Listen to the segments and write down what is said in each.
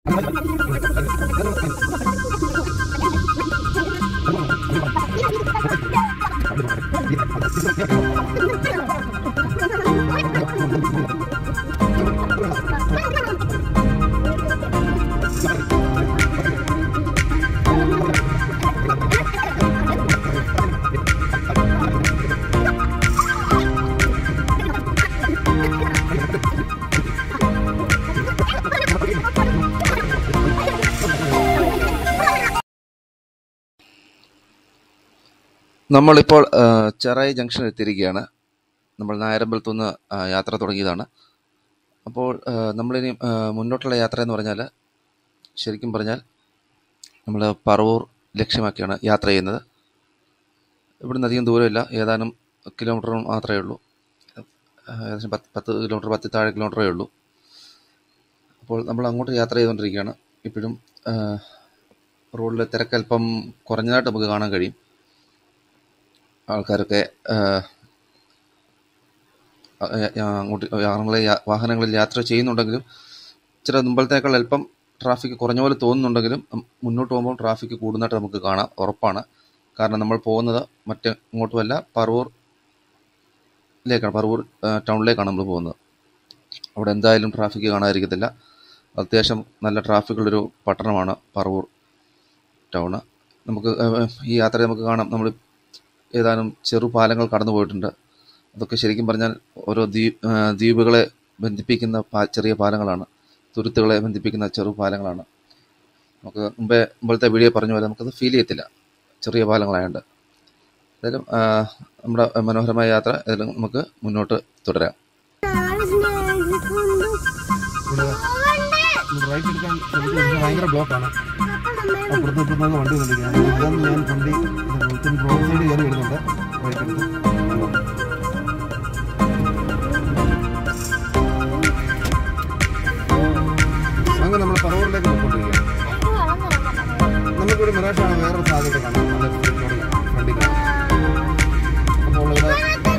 നമ്മളിപ്പോൾ ആ, ചെറായി ജംഗ്ഷനിൽ എത്തിയിരിക്കുകയാണ് നമ്മൾ നായരമ്പലത്തു നിന്ന് ആ, യാത്ര തുടങ്ങിയതാണ് അപ്പോൾ ആ, നമ്മളിനി ആ, മുന്നോട്ടുള്ള യാത്ര എന്ന് പറഞ്ഞാൽ ശരിക്കും പറഞ്ഞാൽ നമ്മൾ പറവൂർ ലക്ഷ്യമാക്കിയാണ് യാത്ര ചെയ്യുന്നത് ഇവിടുന്ന് അധികം ദൂരമില്ല ഏതാനും കിലോമീറ്റർ മാത്രമേ ഉള്ളൂ ആ, ഏകദേശം പത്ത് പത്ത് കിലോമീറ്റർ പത്ത് താഴെ കിലോമീറ്ററേ ഉള്ളൂ അപ്പോൾ നമ്മൾ അങ്ങോട്ട് യാത്ര ചെയ്തുകൊണ്ടിരിക്കുകയാണ് ഇപ്പോഴും ആ, റോഡിലെ തിരക്കല്പം കുറഞ്ഞതായിട്ട് നമുക്ക് കാണാൻ കഴിയും ആൾക്കാരൊക്കെ ആ, ആ, ആ, അങ്ങോട്ട് വാഹനങ്ങളിൽ യാ- വാഹനങ്ങളിൽ യാത്ര ചെയ്യുന്നുണ്ടെങ്കിലും ചില മുമ്പലത്തേക്കാൾ അല്പം ട്രാഫിക് കുറഞ്ഞ പോലെ തോന്നുന്നുണ്ടെങ്കിലും ഉം, മുന്നോട്ട് പോകുമ്പോൾ ട്രാഫിക് കൂടുന്നതായിട്ട് നമുക്ക് കാണാം ഉറപ്പാണ് കാരണം നമ്മൾ പോകുന്നത് മറ്റ് ഇങ്ങോട്ടുമല്ല പറവൂരിലേക്കാണ് പറവൂർ ആ, ടൗണിലേക്കാണ് നമ്മൾ പോകുന്നത് അവിടെ എന്തായാലും ട്രാഫിക് കാണാതിരിക്കത്തില്ല അത്യാവശ്യം നല്ല ട്രാഫിക്കുള്ളൊരു പട്ടണമാണ് പറവൂർ ടൗണ് നമുക്ക് ആ, ഈ യാത്ര നമുക്ക് കാണാം നമ്മൾ ഏതാനും ചെറു പാലങ്ങൾ കടന്നു പോയിട്ടുണ്ട് അതൊക്കെ ശരിക്കും പറഞ്ഞാൽ ഓരോ ദ്വീപ് ആ, ദ്വീപുകളെ ബന്ധിപ്പിക്കുന്ന പാ- ചെറിയ പാലങ്ങളാണ് തുരുത്തുകളെ ബന്ധിപ്പിക്കുന്ന ചെറു പാലങ്ങളാണ് നമുക്ക് മുമ്പേ മുമ്പത്തെ വീഡിയോ പറഞ്ഞ പോലെ നമുക്കത് ഫീൽ ചെയ്യത്തില്ല ചെറിയ പാലങ്ങളായതുകൊണ്ട് എന്തായാലും ആ, നമ്മുടെ മനോഹരമായ യാത്ര ഏതായാലും നമുക്ക് മുന്നോട്ട് തുടരാം റൈറ്റ് എടുക്കാൻ ശ്രമിച്ചു പക്ഷേ ഭയങ്കര ബ്ലോക്കാണ് അപ്പുറത്ത് ഇപ്പുറത്തൊക്കെ വണ്ടി വന്നിരിക്കുകയാണ് ഇതാണ് ഞാൻ വണ്ടി ഇതിന് റോഡ് സൈഡ് കയറി വരുന്നുണ്ട് റൈറ്റ് എടുത്ത് അങ്ങനെ നമ്മൾ പറവൂരിലേക്ക് പോയിക്കൊണ്ടിരിക്കുകയാണ് നമുക്കിവിടെ മിറാഷാണ് വേറൊരു സാധ്യത കാണാം നല്ല ഫ്രണ്ടിൽ കാണാം അപ്പോൾ ഇവിടെ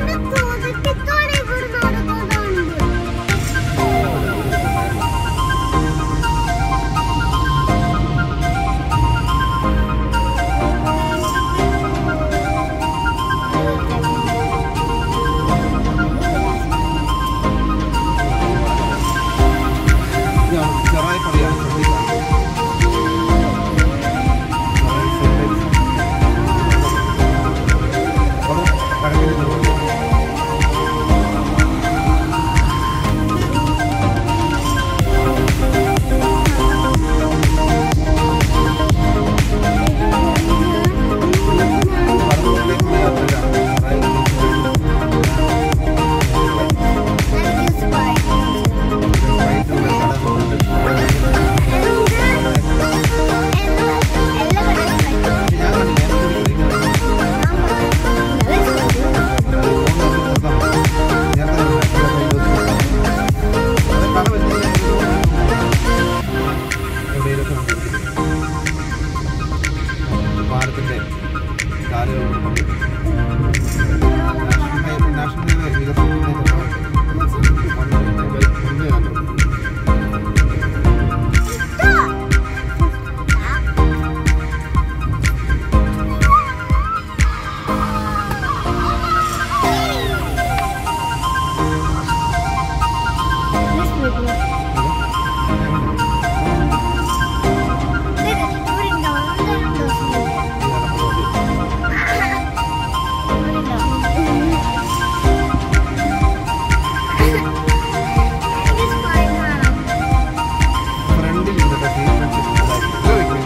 ഇതാണ് ചെറായി പള്ളിയാണ് ഫ്രണ്ടിൽ കാണുന്നത് പാലത്തിന്റെ കാലുകൾ നാഷണൽ ഹൈവേ വികസനത്തിന്റെ മുന്നേ കണ്ടു ഫ്രണ്ടിൽ ഇരുന്നിട്ട് സീറ്റ്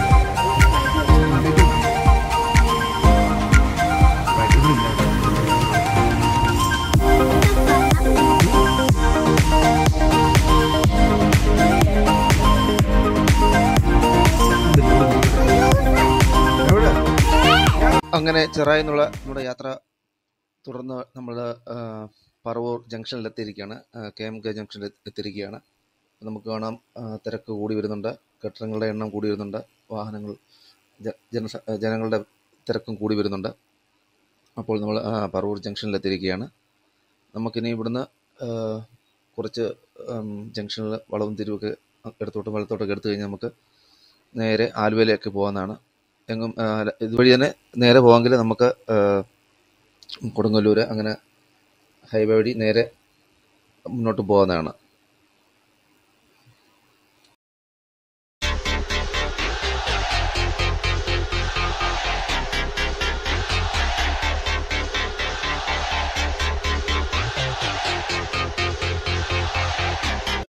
എവിടെ അങ്ങനെ ചെറായി എന്നുള്ള നമ്മുടെ യാത്ര തുടർന്ന് നമ്മൾ പറവൂർ ജംഗ്ഷനിൽ എത്തിയിരിക്കുകയാണ് കെ എം കെ ജംഗ്ഷനിൽ എത്തിയിരിക്കുകയാണ് നമുക്ക് കാണാം ആ, തിരക്ക് കൂടി വരുന്നുണ്ട് കെട്ടിടങ്ങളുടെ എണ്ണം കൂടി വരുന്നുണ്ട് വാഹനങ്ങൾ ജ- ജന ജനങ്ങളുടെ തിരക്കും കൂടി വരുന്നുണ്ട് അപ്പോൾ നമ്മൾ ആ, പറവൂർ ജംഗ്ഷനിൽ എത്തിയിരിക്കുകയാണ് നമുക്കിനി ഇവിടുന്ന് ആ, കുറച്ച് ഉം, ജംഗ്ഷനിൽ വളവും തിരിവൊക്കെ ഇടത്തോട്ടും വലത്തോട്ടൊക്കെ എടുത്തു കഴിഞ്ഞാൽ നമുക്ക് നേരെ ആലുവയിലേക്ക് പോകാവുന്നതാണ് എങ്ങും ആ, അല്ല, ഇതുവഴി തന്നെ നേരെ പോകാമെങ്കിൽ നമുക്ക് ആ, കൊടുങ്ങല്ലൂർ അങ്ങനെ ഹൈവേ വഴി നേരെ മുന്നോട്ട് പോകാവുന്നതാണ്